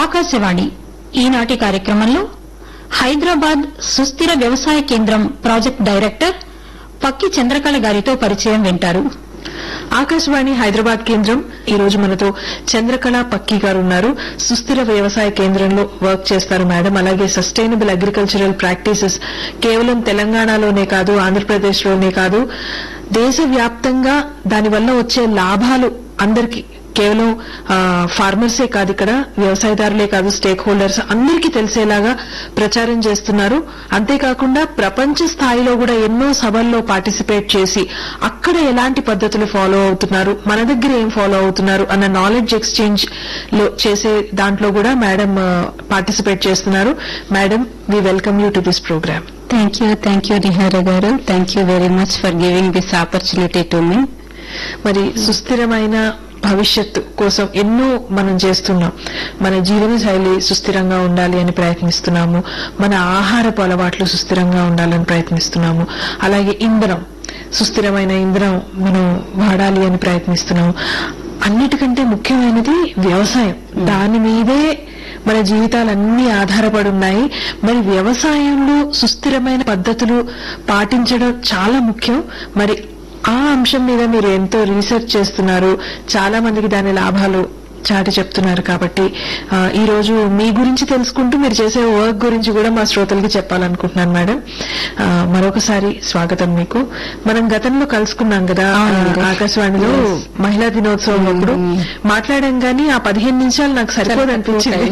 ఆకాశవాణి ఈనాటి కార్యక్రమంలో హైదరాబాద్ సుస్థిర వ్యవసాయ కేంద్రం ప్రాజెక్ట్ డైరెక్టర్ పక్కి చంద్రకళ గారితో పరిచయం వింటారు ఆకాశవాణి హైదరాబాద్ కేంద్రం ఈ రోజు మనతో చంద్రకళ పక్కి గారు ఉన్నారు సుస్థిర వ్యవసాయ కేంద్రంలో వర్క్ చేస్తారు మేడం అలాగే సస్టైనబుల్ అగ్రికల్చరల్ ప్రాక్టీసెస్ కేవలం తెలంగాణలోనే కాదు ఆంధ్రప్రదేశ్ లోనే కాదు దేశవ్యాప్తంగా దానివల్ల వచ్చే లాభాలు అందరికీ కేవలం ఫార్మర్సే కాదు ఇక్కడ వ్యవసాయదారులే కాదు స్టేక్ హోల్డర్స్ అందరికీ తెలిసేలాగా ప్రచారం చేస్తున్నారు అంతేకాకుండా ప్రపంచ స్థాయిలో కూడా ఎన్నో సభల్లో పార్టిసిపేట్ చేసి అక్కడ ఎలాంటి పద్ధతులు ఫాలో అవుతున్నారు మన దగ్గర ఏం ఫాలో అవుతున్నారు అన్న నాలెడ్జ్ ఎక్స్చేంజ్ లో చేసే దాంట్లో కూడా మేడం పార్టిసిపేట్ చేస్తున్నారు madam we welcome you to this programme Thank you, thank you, Rihara Garu. Thank you very much for giving this opportunity to me. మరి సుస్థిరమైన భవిష్యత్తు కోసం ఎన్నో మనం చేస్తున్నాం మన జీవన శైలి సుస్థిరంగా ఉండాలి అని ప్రయత్నిస్తున్నాము మన ఆహారపు అలవాట్లు సుస్థిరంగా ఉండాలని ప్రయత్నిస్తున్నాము అలాగే ఇంధనం సుస్థిరమైన ఇంధనం మనం వాడాలి అని ప్రయత్నిస్తున్నాము అన్నిటికంటే ముఖ్యమైనది వ్యవసాయం దాని మీదే మన జీవితాలన్నీ ఆధారపడి ఉన్నాయి మరి వ్యవసాయంలో సుస్థిరమైన పద్ధతులు పాటించడం చాలా ముఖ్యం మరి ఆ అంశం మీద మీరు ఎంతో రీసెర్చ్ చేస్తున్నారు చాలా మందికి దాని లాభాలు చాటి చెప్తున్నారు కాబట్టి ఆ, ఈ రోజు మీ గురించి తెలుసుకుంటూ మీరు చేసే వర్క్ గురించి కూడా మా శ్రోతలకి చెప్పాలనుకుంటున్నాను మేడం ఆ, మరొకసారి స్వాగతం మీకు మనం గతంలో కలుసుకున్నాం కదా అవునండి. ఆ, ఆకాశవాణిలో మహిళా దినోత్సవం అప్పుడు మాట్లాడాం కానీ ఆ పదిహేను నిమిషాలు నాకు సరిపోదు అనిపించింది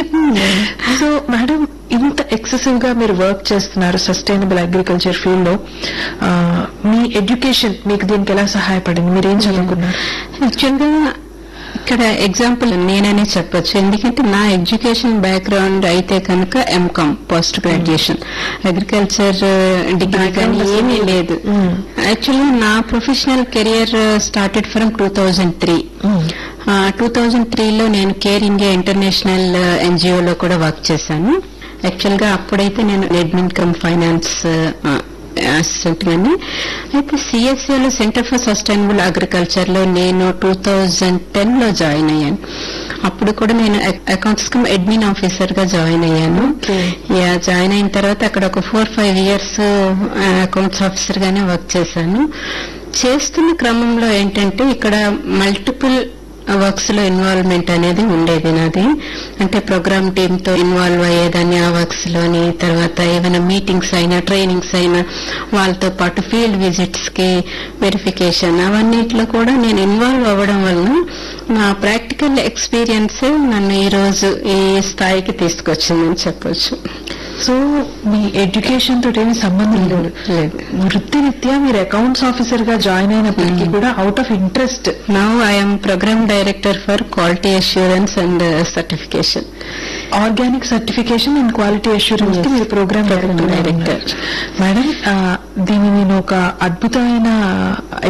సో మేడం ఇంత ఎక్సెసివ్ గా మీరు వర్క్ చేస్తున్నారు సస్టైనబుల్ అగ్రికల్చర్ ఫీల్డ్ లో ఆ, మీ ఎడ్యుకేషన్ మీకు దీనికి ఎలా సహాయపడింది మీరు ఏం చదువుకున్నారు యాక్చువల్గా ఇక్కడ ఎగ్జాంపుల్ నేననే చెప్పొచ్చు ఎందుకంటే నా ఎడ్యుకేషన్ బ్యాక్గ్రౌండ్ అయితే కనుక MCom post graduation agriculture degree కానీ Background ఏమీ అసలు- లేదు Mm. యాక్చువల్లీ నా professional career started from two thousand three two thousand త్రీలో నేను కేర్ ఇండియా ఇంటర్నేషనల్ ఎన్జిఓలో కూడా వర్క్ చేశాను యాక్చువల్ గా అప్పుడైతే నేను అడ్మిన్ కమ్ ఫైనాన్స్ అసిస్టెంట్ గాని అయితే సిఎస్ఏలో సెంటర్ ఫర్ సస్టైనబుల్ అగ్రికల్చర్ లో నేను టూ థౌజండ్ టెన్ లో జాయిన్ అయ్యాను అప్పుడు కూడా నేను అకౌంట్స్ కమ్ అడ్మిన్ ఆఫీసర్ గా జాయిన్ అయ్యాను Okay. యా జాయిన్ అయిన తర్వాత అక్కడ ఒక four five years accounts officer గానే వర్క్ చేశాను చేస్తున్న క్రమంలో ఏంటంటే ఇక్కడ మల్టిపుల్ వర్క్స్ లో ఇన్వాల్వ్మెంట్ అనేది ఉండేది నాది అంటే ప్రోగ్రామ్ టీమ్ తో ఇన్వాల్వ్ అయ్యేదాన్ని ఆ వర్క్స్ లోని తర్వాత ఏమైనా మీటింగ్స్ అయినా ట్రైనింగ్స్ అయినా వాళ్ళతో పాటు ఫీల్డ్ విజిట్స్ కి వెరిఫికేషన్ అవన్నిట్లో కూడా నేను ఇన్వాల్వ్ అవ్వడం వలన నా ప్రాక్టికల్ ఎక్స్పీరియన్స్ నన్ను ఈ రోజు ఈ స్థాయికి తీసుకొచ్చిందని చెప్పొచ్చు సో మీ ఎడ్యుకేషన్ తోటి ఏమి సంబంధం లేదు లేదు వృత్తిరీత్యా మీరు అకౌంట్స్ ఆఫీసర్ గా జాయిన్ అయినప్పటికీ కూడా out of interest now I'm programme director for quality assurance and certification organic certification and quality assurance కి Yes. మీరు programme Program director director. Madam ఆ, దీన్ని నేను ఒక అద్భుతమైన